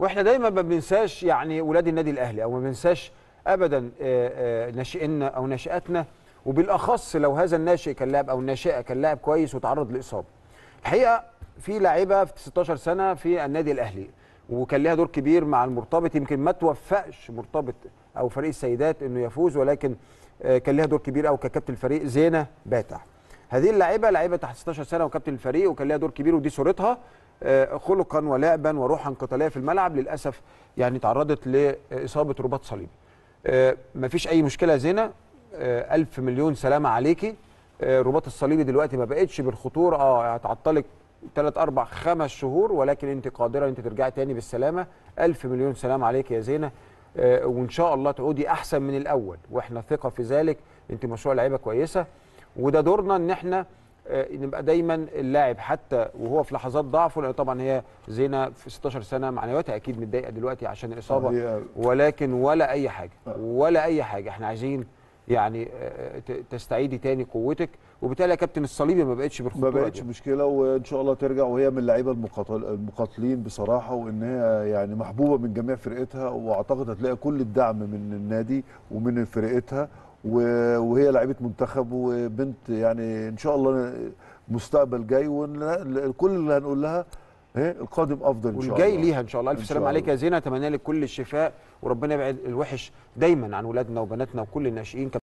واحنا دايما ما بننساش يعني ولاد النادي الاهلي او ما بننساش ابدا آه، آه، ناشئينا او ناشئاتنا وبالاخص لو هذا الناشئ كان لاعب او الناشئه كان لاعب كويس وتعرض لاصابه. الحقيقه في لاعيبه في 16 سنه في النادي الاهلي وكان لها دور كبير مع المرتبط يمكن ما توفقش مرتبط او فريق السيدات انه يفوز ولكن آه، كان لها دور كبير قوي ككابتن الفريق زينه باتع. هذه اللاعيبه لاعيبه تحت 16 سنه وكابتن الفريق وكان لها دور كبير ودي صورتها آه، خلقا ولعبا وروحا قتاليه في الملعب للاسف يعني تعرضت لاصابه رباط صليبي. آه، مفيش اي مشكله يا زينه آه، الف مليون سلامه عليكي آه، رباط الصليبي دلوقتي ما بقتش بالخطوره اه هتعطلك ثلاث اربع خمس شهور ولكن انت قادره انت ترجعي تاني بالسلامه الف مليون سلام عليك يا زينه آه، وان شاء الله تعودي احسن من الاول واحنا ثقه في ذلك انت مشروع لعيبه كويسه وده دورنا ان احنا آه، نبقى دايما اللاعب حتى وهو في لحظات ضعفه لان طبعا هي زينه في 16 سنه معنوياتها اكيد متضايقه دلوقتي عشان الاصابه هي- ولكن ولا اي حاجه آه. ولا اي حاجه احنا عايزين يعني آه، ت- تستعيدي تاني قوتك وبالتالي يا كابتن الصليبي ما بقتش ما بالخطوره بقتش دي. مشكله وان شاء الله ترجع وهي من اللعيبه المقاتل المقاتلين بصراحه وان هي يعني محبوبه من جميع فرقتها واعتقد هتلاقي كل الدعم من النادي ومن فرقتها و- وهي لعيبه منتخب وبنت يعني ان شاء الله مستقبل جاي وكل اللي هنقول لها إيه، القادم افضل ان شاء الله والجاي ليها ان شاء الله الف إن سلام شاء عليك الله. يا زينه اتمنى لك كل الشفاء وربنا يبعد الوحش دايما عن ولادنا وبناتنا وكل الناشئين